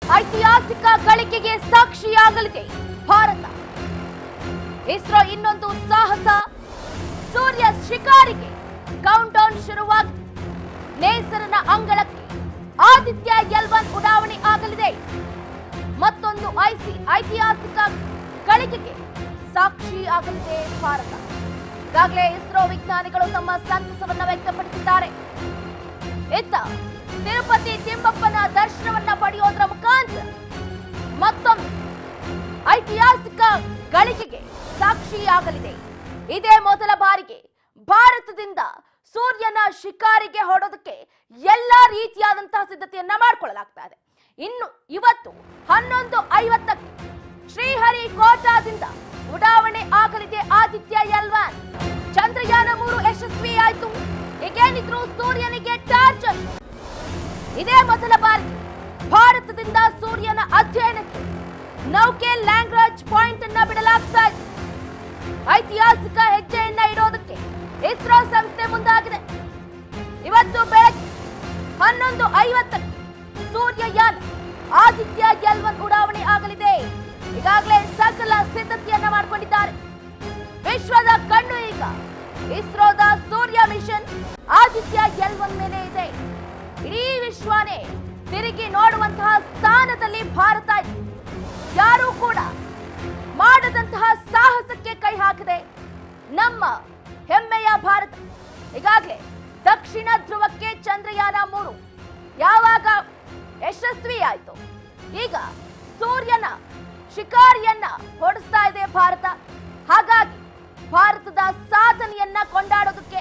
ಐತಿಹಾಸಿಕ ಗಳಿಕೆಗೆ ಸಾಕ್ಷಿಯಾಗಲಿದೆ ಭಾರತ ಇಸ್ರೋ ಇನ್ನೊಂದು ಸಾಹಸ ಸೂರ್ಯ ಶಿಕಾರಿಗೆ ಕೌಂಟ್ ಡೌನ್ ಶುರುವಾಗಿದೆ ನೇಸರನ ಅಂಗಳಕ್ಕೆ ಆದಿತ್ಯ ಎಲ್ ಒನ್ ಉಡಾವಣೆ ಆಗಲಿದೆ ಮತ್ತೊಂದು ಐಸಿ ಐತಿಹಾಸಿಕ ಗಳಿಕೆಗೆ ಸಾಕ್ಷಿ ಆಗಲಿದೆ ಭಾರತ ಈಗಾಗಲೇ ಇಸ್ರೋ ವಿಜ್ಞಾನಿಗಳು ತಮ್ಮ ಸಂತಸವನ್ನ ವ್ಯಕ್ತಪಡಿಸಿದ್ದಾರೆ ಇತ್ತ ತಿರುಪತಿ ತಿಮ್ಮಪ್ಪನ ದರ್ಶನವನ್ನ ಪಡೆಯೋದ್ರ ಮುಖಾಂತರ ಮತ್ತೊಮ್ಮೆ ಐತಿಹಾಸಿಕ ಗಳಿಕೆಗೆ ಸಾಕ್ಷಿಯಾಗಲಿದೆ ಇದೇ ಮೊದಲ ಬಾರಿಗೆ ಭಾರತದಿಂದ ಸೂರ್ಯನ ಶಿಕಾರಿಗೆ ಹೊಡೋದಕ್ಕೆ ಎಲ್ಲಾ ರೀತಿಯಾದಂತಹ ಸಿದ್ಧತೆಯನ್ನ ಮಾಡಿಕೊಳ್ಳಲಾಗ್ತಾ ಇದೆ ಇನ್ನು ಇವತ್ತು ಹನ್ನೊಂದು ಐವತ್ತಕ್ಕೆ ಶ್ರೀಹರಿಕೋಟಾದಿಂದ ಉಡಾವಣೆ ಆಗಲಿದೆ ಆದಿತ್ಯ ಎಲ್ ಒನ್ ಚಂದ್ರಯಾನ ಮೂರು ಯಶಸ್ವಿ ಆಯ್ತು ಈಗೇನಿದ್ರು ಸೂರ್ಯನಿಗೆ ಟಾರ್ಚ್ ಅಷ್ಟೆ. ಇದೇ ಮೊದಲ ಬಾರಿ ಭಾರತದಿಂದ ಸೂರ್ಯನ ಅಧ್ಯಯನಕ್ಕೆ ನೌಕೆ ಲ್ಯಾಂಗ್ರಾಜ್ ಪಾಯಿಂಟ್ ಅನ್ನ ಬಿಡಲಾಗ್ತಾ ಇದೆ ಐತಿಹಾಸಿಕ ಹೆಜ್ಜೆಯನ್ನ ಇಡೋದಕ್ಕೆ ಇಸ್ರೋ ಸಂಸ್ಥೆ ಮುಂದಾಗಿದೆ ಇವತ್ತು ಬೆಳಗ್ಗೆ ಹನ್ನೊಂದು ಐವತ್ತಕ್ಕೆ ಸೂರ್ಯಯಾನ ಆದಿತ್ಯ ಎಲ್ ಒನ್ ಉಡಾವಣೆ ಆಗಲಿದೆ ಈಗಾಗಲೇ ಸಕಲ ಸಿದ್ಧತೆಯನ್ನ ಮಾಡಿಕೊಂಡಿದ್ದಾರೆ ವಿಶ್ವದ ಕಣ್ಣು ಈಗ ಇಸ್ರೋದ ಸೂರ್ಯ ಮಿಷನ್ ಆದಿತ್ಯ ಎಲ್ ಒನ್ ಮೇಲೆ ಇದೆ ಇಡೀ ವಿಶ್ವನೇ ತಿರುಗಿ ನೋಡುವಂತಹ ಸ್ಥಾನದಲ್ಲಿ ಭಾರತ ಇದೆ ಯಾರೂ ಕೂಡ ಮಾಡದಂತಹ ಸಾಹಸಕ್ಕೆ ಕೈ ಹಾಕಿದೆ ನಮ್ಮ ಹೆಮ್ಮೆಯ ಭಾರತ ಈಗಾಗಲೇ ದಕ್ಷಿಣ ಧ್ರುವಕ್ಕೆ ಚಂದ್ರಯಾನ ಮೂರು ಯಾವಾಗ ಯಶಸ್ವಿ ಆಯ್ತು ಈಗ ಸೂರ್ಯನ ಶಿಕಾರಿಯನ್ನ ಹೊಡಿಸ್ತಾ ಇದೆ ಭಾರತ ಹಾಗಾಗಿ ಭಾರತದ ಸಾಧನೆಯನ್ನ ಕೊಂಡಾಡೋದಕ್ಕೆ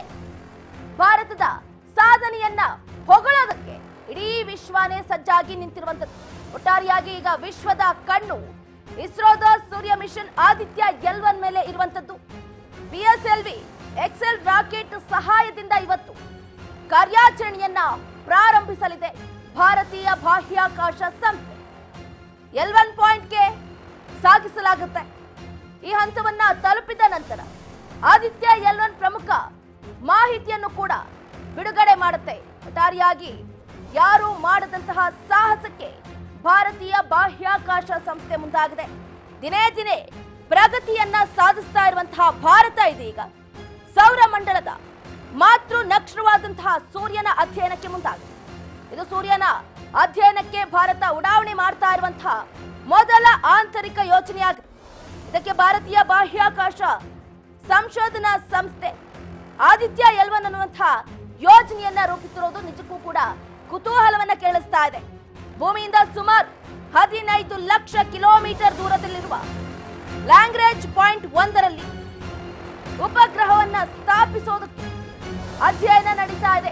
ಭಾರತದ ಸಾಧನೆಯನ್ನ ಹೊಗಳೋದಕ್ಕೆ ಇಡೀ ವಿಶ್ವನೇ ಸಜ್ಜಾಗಿ ನಿಂತಿರುವಂತದ್ದು ಒಟ್ಟಾರೆಯಾಗಿ ಈಗ ವಿಶ್ವದ ಕಣ್ಣು ಇಸ್ರೋದ ಸೂರ್ಯ ಮಿಷನ್ ಆದಿತ್ಯ ಎಲ್ ಒನ್ ಮೇಲೆ ಇರುವಂತದ್ದು ಪಿಎಸ್ಎಲ್ವಿ ಎಕ್ಸೆಲ್ ರಾಕೆಟ್ ಸಹಾಯದಿಂದ ಇವತ್ತು ಕಾರ್ಯಾಚರಣೆಯನ್ನ ಪ್ರಾರಂಭಿಸಲಿದೆ ಭಾರತೀಯ ಬಾಹ್ಯಾಕಾಶ ಸಂಸ್ಥೆ ಎಲ್ ಒನ್ ಪಾಯಿಂಟ್ಗೆ ಸಾಗಿಸಲಾಗುತ್ತೆ ಈ ಹಂತವನ್ನ ತಲುಪಿದ ನಂತರ ಆದಿತ್ಯ ಎಲ್ ಒನ್ ಪ್ರಮುಖ ಮಾಹಿತಿಯನ್ನು ಕೂಡ ಬಿಡುಗಡೆ ಮಾಡುತ್ತೆ ಒಟ್ಟಾರೆಯಾಗಿ ಯಾರು ಮಾಡದಂತಹ ಸಾಹಸಕ್ಕೆ ಭಾರತೀಯ ಬಾಹ್ಯಾಕಾಶ ಸಂಸ್ಥೆ ಮುಂದಾಗಿದೆ ದಿನೇ ದಿನೇ ಪ್ರಗತಿಯನ್ನ ಸಾಧಿಸ್ತಾ ಇರುವಂತಹ ಭಾರತ ಇದೀಗ ಸೌರ ಮಂಡಲದ ಮಾತೃ ನಕ್ಷತ್ರವಾದಂತಹ ಸೂರ್ಯನ ಅಧ್ಯಯನಕ್ಕೆ ಮುಂದಾಗಿದೆ ಇದು ಸೂರ್ಯನ ಅಧ್ಯಯನಕ್ಕೆ ಭಾರತ ಉಡಾವಣೆ ಮಾಡ್ತಾ ಇರುವಂತಹ ಮೊದಲ ಆಂತರಿಕ ಯೋಜನೆಯಾಗಿದೆ ಇದಕ್ಕೆ ಭಾರತೀಯ ಬಾಹ್ಯಾಕಾಶ ಸಂಶೋಧನಾ ಸಂಸ್ಥೆ ಆದಿತ್ಯ ಎಲ್ವನ್ ಅನ್ನುವಂತಹ ಯೋಜನೆಯನ್ನ ರೂಪಿಸಿರೋದು ನಿಜಕ್ಕೂ ಕೂಡ ಕುತೂಹಲವನ್ನ ಕೇಳಿಸ್ತಾ ಇದೆ ಭೂಮಿಯಿಂದ ಸುಮಾರು ಹದಿನೈದು ಲಕ್ಷ ಕಿಲೋಮೀಟರ್ ದೂರದಲ್ಲಿರುವ ಲ್ಯಾಂಗ್ರೇಜ್ ಪಾಯಿಂಟ್ ಒಂದರಲ್ಲಿ ಉಪಗ್ರಹವನ್ನ ಸ್ಥಾಪಿಸೋದಕ್ಕೆ ಅಧ್ಯಯನ ನಡೀತಾ ಇದೆ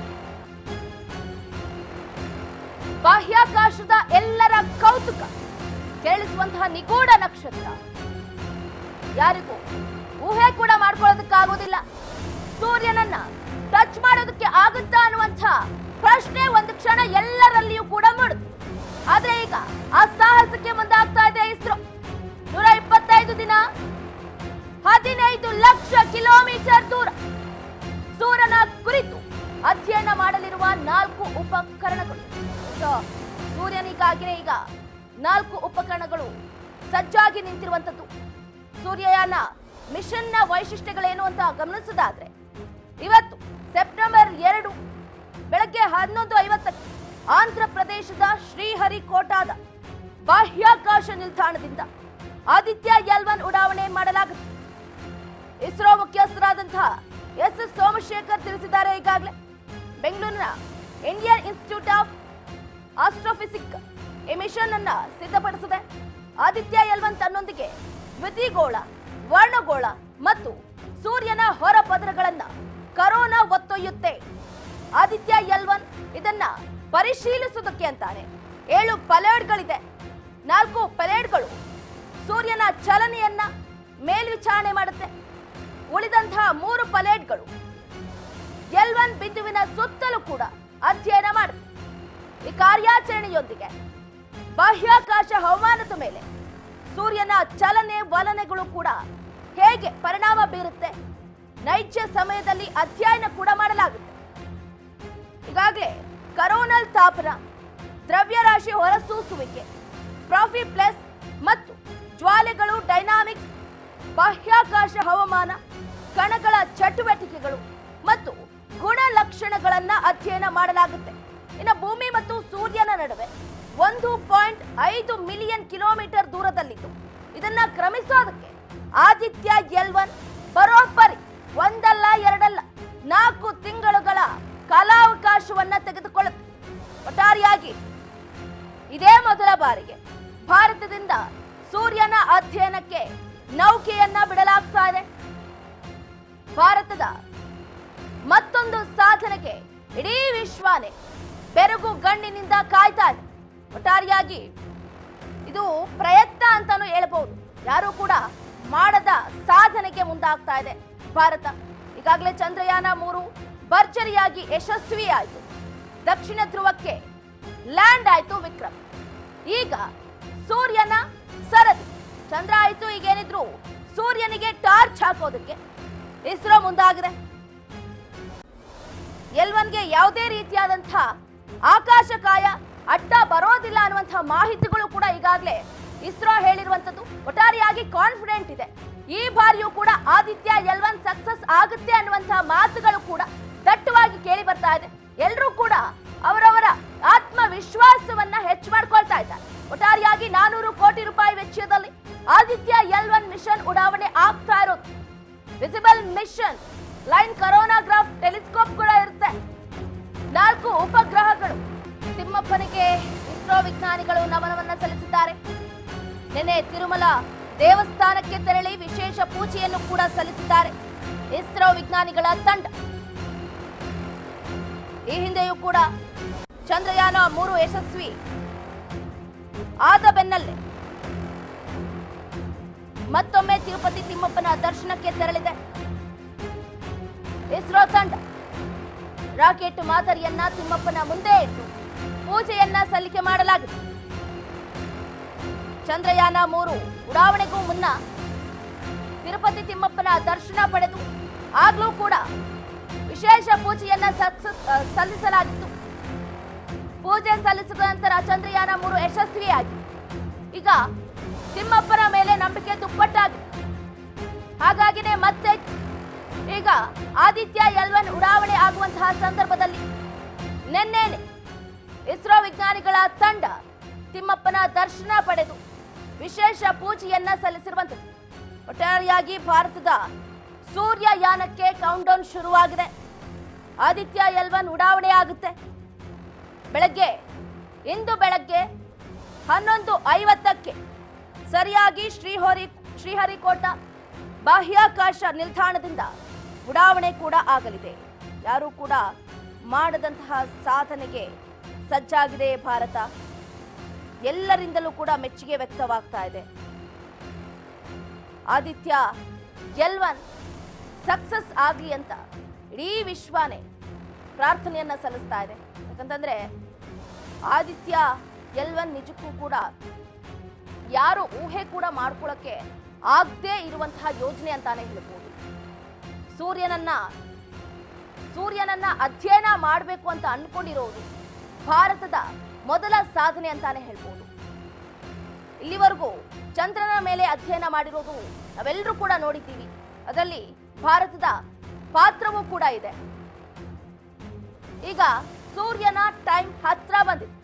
ಬಾಹ್ಯಾಕಾಶದ ಎಲ್ಲರ ಕೌತುಕ ಕೇಳಿಸುವಂತಹ ನಿಗೂಢ ನಕ್ಷತ್ರ ಯಾರಿಗೂ ಊಹೆ ಕೂಡ ಮಾಡ್ಕೊಳ್ಳೋದಕ್ಕಾಗೋದಿಲ್ಲ ಸೂರ್ಯನನ್ನ ಟಚ್ ಮಾಡೋದಕ್ಕೆ ಆಗುತ್ತಾ ಅನ್ನುವಂಥ ಪ್ರಶ್ನೆ ಒಂದು ಕ್ಷಣ ಎಲ್ಲರಲ್ಲಿಯೂ ಕೂಡ ಮೂಡುತ್ತೆ ಆದ್ರೆ ಈಗ ಆ ಸಾಹಸಕ್ಕೆ ಮುಂದಾಗ್ತಾ ಇದೆ ಇಸ್ರೋ ನೂರ ಇಪ್ಪತ್ತೈದು ದಿನ ಹದಿನೈದು ಲಕ್ಷ ಕಿಲೋಮೀಟರ್ ದೂರ ಸೂರ್ಯನ ಕುರಿತು ಅಧ್ಯಯನ ಮಾಡಲಿರುವ ನಾಲ್ಕು ಉಪಕರಣಗಳು ಸೊ, ಸೂರ್ಯನಿಗಾಗಿನೇ ಈಗ ನಾಲ್ಕು ಉಪಕರಣಗಳು ಸಜ್ಜಾಗಿ ನಿಂತಿರುವಂತದ್ದು ಸೂರ್ಯಯಾನ ಮಿಷನ್ನ ವೈಶಿಷ್ಟ್ಯಗಳೇನು ಅಂತ ಗಮನಿಸೋದಾದ್ರೆ ಇವತ್ತು ಸೆಪ್ಟೆಂಬರ್ ಎರಡು ಬೆಳಗ್ಗೆ ಹನ್ನೊಂದು ಐವತ್ತಕ್ಕೆ ಆಂಧ್ರ ಪ್ರದೇಶದ ಶ್ರೀಹರಿಕೋಟಾದ ಬಾಹ್ಯಾಕಾಶ ನಿಲ್ದಾಣದಿಂದ ಆದಿತ್ಯ ಎಲ್ ಒನ್ ಉಡಾವಣೆ ಮಾಡಲಾಗುತ್ತೆ ಇಸ್ರೋ ಮುಖ್ಯಸ್ಥರಾದಂತಹ ಎಸ್ ಎಸ್ ಸೋಮಶೇಖರ್ ತಿಳಿಸಿದ್ದಾರೆ ಈಗಾಗಲೇ ಬೆಂಗಳೂರಿನ ಇಂಡಿಯನ್ ಇನ್ಸ್ಟಿಟ್ಯೂಟ್ ಆಫ್ ಆಸ್ಟ್ರೋಫಿಸಿಕ್ ಈ ಮಿಷನ್ ಅನ್ನ ಸಿದ್ಧಪಡಿಸಿದೆ ಆದಿತ್ಯ ಎಲ್ ಒನ್ ತನ್ನೊಂದಿಗೆ ದ್ವಿತೀಗೋಳ ವರ್ಣಗೋಳ ಮತ್ತು ಸೂರ್ಯನ ಹೊರ ಪದರಗಳನ್ನ ಕರೋನಾ ಒತ್ತೊಯ್ಯುತ್ತೆ ಆದಿತ್ಯ ಎಲ್ ಒನ್ ಇದನ್ನ ಪರಿಶೀಲಿಸುವುದಕ್ಕೆ ಅಂತಾನೆ ಏಳು ಪಲೇಡ್ಗಳಿದೆ ನಾಲ್ಕು ಪಲೇಡ್ಗಳು ಸೂರ್ಯನ ಚಲನೆಯನ್ನ ಮೇಲ್ವಿಚಾರಣೆ ಮಾಡುತ್ತೆ ಉಳಿದಂತಹ ಮೂರು ಪಲೇಡ್ಗಳು ಎಲ್ ಒನ್ ಬಿಂದುವಿನ ಸುತ್ತಲೂ ಕೂಡ ಅಧ್ಯಯನ ಮಾಡುತ್ತೆ ಈ ಕಾರ್ಯಾಚರಣೆಯೊಂದಿಗೆ ಬಾಹ್ಯಾಕಾಶ ಹವಾಮಾನದ ಮೇಲೆ ಸೂರ್ಯನ ಚಲನೆ ವಲನೆಗಳು ಕೂಡ ಹೇಗೆ ಪರಿಣಾಮ ಬೀರುತ್ತೆ ನೈಜ ಸಮಯದಲ್ಲಿ ಅಧ್ಯಯನ ಕೂಡ ಮಾಡಲಾಗುತ್ತೆ ಈಗಾಗಲೇ ಕರೋನಲ್ ತಾಪನ ದ್ರವ್ಯರಾಶಿ ಹೊರಸೂಸುವಿಕೆ ಪ್ರಾಫಿ ಪ್ಲಸ್ ಮತ್ತು ಜ್ವಾಲೆಗಳು ಡೈನಾಮಿಕ್ಸ್ ಬಾಹ್ಯಾಕಾಶ ಹವಾಮಾನ ಕಣಗಳ ಚಟುವಟಿಕೆಗಳು ಮತ್ತು ಗುಣಲಕ್ಷಣಗಳನ್ನ ಅಧ್ಯಯನ ಮಾಡಲಾಗುತ್ತೆ ಇನ್ನು ಭೂಮಿ ಮತ್ತು ಸೂರ್ಯನ ನಡುವೆ ಒಂದು ಪಾಯಿಂಟ್ ಐದು ಮಿಲಿಯನ್ ಕಿಲೋಮೀಟರ್ ದೂರದಲ್ಲಿದ್ದು ಇದನ್ನ ಕ್ರಮಿಸೋದಕ್ಕೆ ಆದಿತ್ಯ ಎಲ್ ಒನ್ ಬರೋಬ್ಬರಿ ಒಂದಲ್ಲ ಎರಡಲ್ಲ ನಾಲ್ಕು ತಿಂಗಳುಗಳ ಕಾಲಾವಕಾಶವನ್ನ ತೆಗೆದುಕೊಳ್ಳುತ್ತೆ ಒಟ್ಟಾರೆಯಾಗಿ ಇದೇ ಮೊದಲ ಬಾರಿಗೆ ಭಾರತದಿಂದ ಸೂರ್ಯನ ಅಧ್ಯಯನಕ್ಕೆ ನೌಕೆಯನ್ನ ಬಿಡಲಾಗ್ತಾ ಇದೆ ಭಾರತದ ಮತ್ತೊಂದು ಸಾಧನೆಗೆ ಇಡೀ ವಿಶ್ವನೇ ಬೆರಗು ಗಣ್ಣಿನಿಂದ ಕಾಯ್ತಾ ಇದೆ ಒಟ್ಟಾರೆಯಾಗಿ ಇದು ಪ್ರಯತ್ನ ಅಂತಾನೂ ಹೇಳ್ಬಹುದು ಯಾರು ಕೂಡ ಮಾಡದ ಸಾಧನೆಗೆ ಮುಂದಾಗ್ತಾ ಇದೆ ಭಾರತ ಈಗಾಗಲೇ ಚಂದ್ರಯಾನ ಮೂರು ಭರ್ಜರಿಯಾಗಿ ಯಶಸ್ವಿ ಆಯಿತು ದಕ್ಷಿಣ ಧ್ರುವಕ್ಕೆ ಲ್ಯಾಂಡ್ ಆಯ್ತು ವಿಕ್ರಮ್ ಈಗ ಸೂರ್ಯನ ಸರದಿ ಚಂದ್ರ ಆಯ್ತು ಈಗೇನಿದ್ರು ಸೂರ್ಯನಿಗೆ ಟಾರ್ಚ್ ಹಾಕೋದಕ್ಕೆ ಇಸ್ರೋ ಮುಂದಾಗಿದೆ ಎಲ್ ಒನ್ಗೆ ಯಾವುದೇ ರೀತಿಯಾದಂತಹ ಆಕಾಶಕಾಯ ಅಡ್ಡ ಬರೋದಿಲ್ಲ ಅನ್ನುವಂತಹ ಮಾಹಿತಿಗಳು ಕೂಡ ಈಗಾಗಲೇ ಇಸ್ರೋ ಹೇಳಿರುವಂತದ್ದು ಒಟ್ಟಾರೆಯಾಗಿ ಕಾನ್ಫಿಡೆಂಟ್ ಇದೆ ಈ ಬಾರಿಯೂ ಕೂಡ ಆದಿತ್ಯ ಎಲ್ ಒನ್ ಸಕ್ಸಸ್ ಆಗುತ್ತೆ ಅನ್ನುವಂತಹ ಮಾತುಗಳು ಕೂಡ ದಟ್ಟವಾಗಿ ಕೇಳಿ ಬರ್ತಾ ಇದೆ ಎಲ್ಲರೂ ಕೂಡ ಅವರವರ ಆತ್ಮವಿಶ್ವಾಸವನ್ನ ಹೆಚ್ಚು ಮಾಡ್ಕೊಳ್ತಾ ಇದ್ದಾರೆ ಒಟ್ಟಾರೆಯಾಗಿ ನಾನೂರು ಕೋಟಿ ರೂಪಾಯಿ ವೆಚ್ಚದಲ್ಲಿ ಆದಿತ್ಯ ಎಲ್ ಒನ್ ಮಿಷನ್ ಉಡಾವಣೆ ಆಗ್ತಾ ಇರೋದು visible mission line coronagraph telescope ಕೂಡ ಇರುತ್ತೆ ನಾಲ್ಕು ಉಪಗ್ರಹಗಳು ತಿಮ್ಮಪ್ಪನಿಗೆ ಇಸ್ರೋ ವಿಜ್ಞಾನಿಗಳು ನಮನವನ್ನ ಸಲ್ಲಿಸಿದ್ದಾರೆ ನಿನ್ನೆ ತಿರುಮಲ ದೇವಸ್ಥಾನಕ್ಕೆ ತೆರಳಿ ವಿಶೇಷ ಪೂಜೆಯನ್ನು ಕೂಡ ಸಲ್ಲಿಸಿದ್ದಾರೆ ಇಸ್ರೋ ವಿಜ್ಞಾನಿಗಳ ತಂಡ ಈ ಹಿಂದೆಯೂ ಕೂಡ ಚಂದ್ರಯಾನ ಮೂರು ಯಶಸ್ವಿ ಆದ ಬೆನ್ನಲ್ಲೇ ಮತ್ತೊಮ್ಮೆ ತಿರುಪತಿ ತಿಮ್ಮಪ್ಪನ ದರ್ಶನಕ್ಕೆ ತೆರಳಿದೆ ಇಸ್ರೋ ತಂಡ ರಾಕೆಟ್ ಮಾದರಿಯನ್ನ ತಿಮ್ಮಪ್ಪನ ಮುಂದೆ ಇಟ್ಟು ಪೂಜೆಯನ್ನ ಸಲ್ಲಿಕೆ ಮಾಡಲಾಗಿದೆ ಚಂದ್ರಯಾನ ಮೂರು ಉಡಾವಣೆಗೂ ಮುನ್ನ ತಿರುಪತಿ ತಿಮ್ಮಪ್ಪನ ದರ್ಶನ ಪಡೆದು ಆಗ್ಲೂ ಕೂಡ ವಿಶೇಷ ಪೂಜೆಯನ್ನ ಸಕ್ಸಸ್ ಅ, ಸಲ್ಲಿಸಲಾಗಿತ್ತು ಪೂಜೆ ಸಲ್ಲಿಸಿದ ನಂತರ ಚಂದ್ರಯಾನ ಮೂರು ಯಶಸ್ವಿಯಾಗಿ ಈಗ ತಿಮ್ಮಪ್ಪನ ಮೇಲೆ ನಂಬಿಕೆ ದುಪ್ಪಟ್ಟಾಗಿದೆ ಹಾಗಾಗಿನೇ ಮತ್ತೆ ಈಗ ಆದಿತ್ಯ ಎಲ್ ಒನ್ ಉಡಾವಣೆ ಆಗುವಂತಹ ಸಂದರ್ಭದಲ್ಲಿ ನಿನ್ನೆನೆ ಇಸ್ರೋ ವಿಜ್ಞಾನಿಗಳ ತಂಡ ತಿಮ್ಮಪ್ಪನ ದರ್ಶನ ಪಡೆದು ವಿಶೇಷ ಪೂಜೆಯನ್ನ ಸಲ್ಲಿಸಿರುವಂಥದ್ದು ಒಟ್ಟಾರೆಯಾಗಿ ಭಾರತದ ಸೂರ್ಯಯಾನಕ್ಕೆ ಕೌಂಟ್ಡೌನ್ ಶುರುವಾಗಿದೆ ಆದಿತ್ಯ ಎಲ್ ಒನ್ ಉಡಾವಣೆ ಆಗುತ್ತೆ ಬೆಳಗ್ಗೆ ಇಂದು ಬೆಳಗ್ಗೆ ಹನ್ನೊಂದು ಐವತ್ತಕ್ಕೆ ಸರಿಯಾಗಿ ಶ್ರೀಹರಿ ಶ್ರೀಹರಿಕೋಟ ಬಾಹ್ಯಾಕಾಶ ನಿಲ್ದಾಣದಿಂದ ಉಡಾವಣೆ ಕೂಡ ಆಗಲಿದೆ ಯಾರೂ ಕೂಡ ಮಾಡದಂತಹ ಸಾಧನೆಗೆ ಸಜ್ಜಾಗಿದೆ ಭಾರತ ಎಲ್ಲರಿಂದಲೂ ಕೂಡ ಮೆಚ್ಚುಗೆ ವ್ಯಕ್ತವಾಗ್ತಾ ಇದೆ ಆದಿತ್ಯ ಎಲ್ ಒನ್ ಸಕ್ಸಸ್ ಆಗಲಿ ಅಂತ ಇಡೀ ವಿಶ್ವನೇ ಪ್ರಾರ್ಥನೆಯನ್ನ ಸಲ್ಲಿಸ್ತಾ ಇದೆ ಯಾಕಂತಂದ್ರೆ ಆದಿತ್ಯ ಎಲ್ ಒನ್ ನಿಜಕ್ಕೂ ಕೂಡ ಯಾರು ಊಹೆ ಕೂಡ ಮಾಡ್ಕೊಳ್ಳೋಕ್ಕೆ ಆಗದೇ ಇರುವಂತಹ ಯೋಜನೆ ಅಂತಾನೆ ಹೇಳ್ಬೋದು ಸೂರ್ಯನನ್ನ ಸೂರ್ಯನನ್ನ ಅಧ್ಯಯನ ಮಾಡಬೇಕು ಅಂತ ಅನ್ಕೊಂಡಿರೋದು ಭಾರತದ ಮೊದಲ ಸಾಧನೆ ಅಂತಾನೆ ಹೇಳ್ಬೋದು ಇಲ್ಲಿವರೆಗೂ ಚಂದ್ರನ ಮೇಲೆ ಅಧ್ಯಯನ ಮಾಡಿರೋದು ನಾವೆಲ್ಲರೂ ಕೂಡ ನೋಡಿದ್ದೀವಿ ಅದರಲ್ಲಿ ಭಾರತದ ಪಾತ್ರವೂ ಕೂಡ ಇದೆ ಈಗ ಸೂರ್ಯನ ಟೈಮ್ ಹತ್ರ ಬಂದಿದೆ